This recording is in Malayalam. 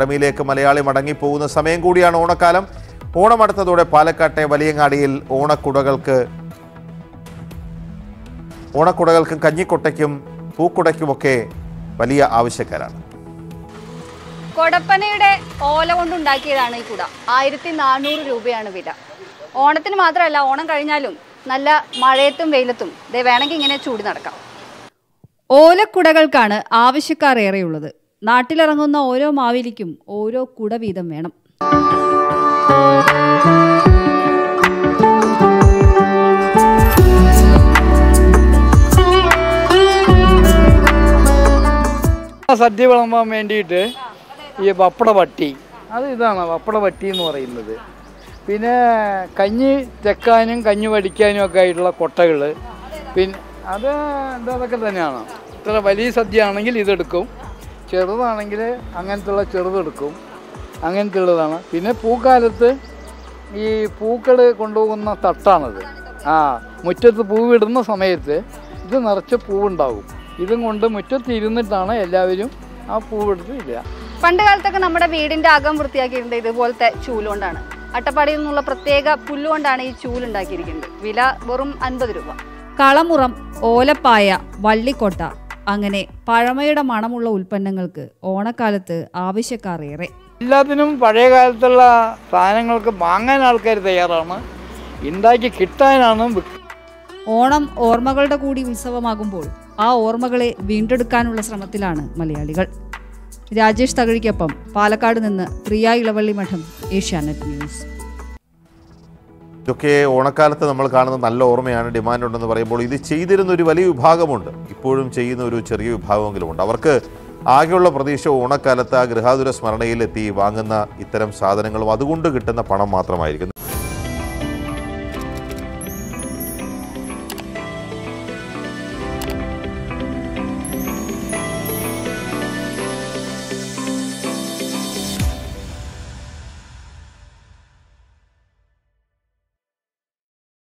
പഴമയിലേക്ക് മലയാളി മടങ്ങിപ്പോകുന്ന സമയം കൂടിയാണ് ഓണക്കാലം ഓണമടുത്തതോടെ പാലക്കാട്ടെ വലിയങ്ങാടിയിൽ ഓണക്കുടകൾക്ക് ഓണക്കുടകൾക്കും കഞ്ഞിക്കൊട്ടയ്ക്കും പൂക്കുടയ്ക്കുമൊക്കെ വലിയ ആവശ്യക്കാരാണ് കൊടപ്പനയുടെ ഓല കൊണ്ടുണ്ടാക്കിയതാണ് ഈ കുട ആയിരത്തി നാനൂറ് രൂപയാണ് വില ഓണത്തിന് മാത്രമല്ല ഓണം കഴിഞ്ഞാലും നല്ല മഴയത്തും വെയിലത്തും ദേ വേണമെങ്കിൽ ഇങ്ങനെ ചൂടി നടക്കാം ഓലക്കുടകൾക്കാണ് ആവശ്യക്കാർ ഏറെയുള്ളത് നാട്ടിലിറങ്ങുന്ന ഓരോ മാവേലിക്കും ഓരോ കുട വീതം വേണം സദ്യ വിളമ്പാൻ വേണ്ടിയിട്ട് ഈ പപ്പട പട്ടി അത് ഇതാണ് പപ്പട പട്ടി എന്ന് പറയുന്നത് പിന്നെ കഞ്ഞി തെക്കാനും കഞ്ഞി വടിക്കാനും ഒക്കെ ആയിട്ടുള്ള കൊട്ടകൾ പിന്നെ അത് എന്താ അതൊക്കെ തന്നെയാണ് ഇത്ര വലിയ സദ്യ ആണെങ്കിൽ ഇതെടുക്കും ചെറുതാണെങ്കിൽ അങ്ങനത്തുള്ള ചെറുതെടുക്കും അങ്ങനത്തെ ഉള്ളതാണ് പിന്നെ പൂക്കാലത്ത് ഈ പൂക്കൾ കൊണ്ടുപോകുന്ന തട്ടാണത് ആ മുറ്റത്ത് പൂവിടുന്ന സമയത്ത് ഇത് നിറച്ച് പൂവുണ്ടാകും ഇതും കൊണ്ട് മുറ്റത്ത് ഇരുന്നിട്ടാണ് എല്ലാവരും ആ പൂവെടുത്ത് ഇടുക പണ്ട് കാലത്തൊക്കെ നമ്മുടെ വീടിന്റെ അകം വൃത്തിയാക്കിയിട്ടുണ്ട് ഇതുപോലത്തെ ചൂലുകൊണ്ടാണ് അട്ടപ്പാടിയിൽ നിന്നുള്ള പ്രത്യേക പുല്ലുകൊണ്ടാണ് ഈ ചൂലുണ്ടാക്കിയിരിക്കുന്നത് വില വെറും അൻപത് രൂപ കളമുറം ഓലപ്പായ വള്ളിക്കൊട്ട അങ്ങനെ പഴമയുടെ മണമുള്ള ഉൽപ്പന്നങ്ങൾക്ക് ഓണക്കാലത്ത് ആവശ്യക്കാർ ഏറെ എല്ലാത്തിനും പഴയ കാലത്തുള്ള സാധനങ്ങൾക്ക് വാങ്ങാൻ ആൾക്കാർ തയ്യാറാണ് ഉണ്ടാക്കി കിട്ടാനാണ് വിക്ക്- ഓണം ഓർമ്മകളുടെ കൂടി ഉത്സവമാകുമ്പോൾ ആ ഓർമ്മകളെ വീണ്ടെടുക്കാനുള്ള ശ്രമത്തിലാണ് മലയാളികൾ രാജേഷ് തകഴിക്കൊപ്പം പാലക്കാട് നിന്ന് പ്രിയ ഇളവള്ളി മഠം ഏഷ്യാനെറ്റ് ന്യൂസ് ഇതൊക്കെ ഓണക്കാലത്ത് നമ്മൾ കാണുന്ന നല്ല ഓർമ്മയാണ് ഡിമാൻഡ് ഉണ്ടെന്ന് പറയുമ്പോൾ ഇത് ചെയ്തിരുന്ന ഒരു വലിയ വിഭാഗമുണ്ട് ഇപ്പോഴും ചെയ്യുന്ന ഒരു ചെറിയ വിഭാഗമെങ്കിലും ഉണ്ട് അവർക്ക് ആകെയുള്ള പ്രതീക്ഷ ഓണക്കാലത്ത് ആ ഗൃഹാതുര സ്മരണയിലെത്തി വാങ്ങുന്ന ഇത്തരം സാധനങ്ങളും അതുകൊണ്ട് കിട്ടുന്ന പണം മാത്രമായിരിക്കും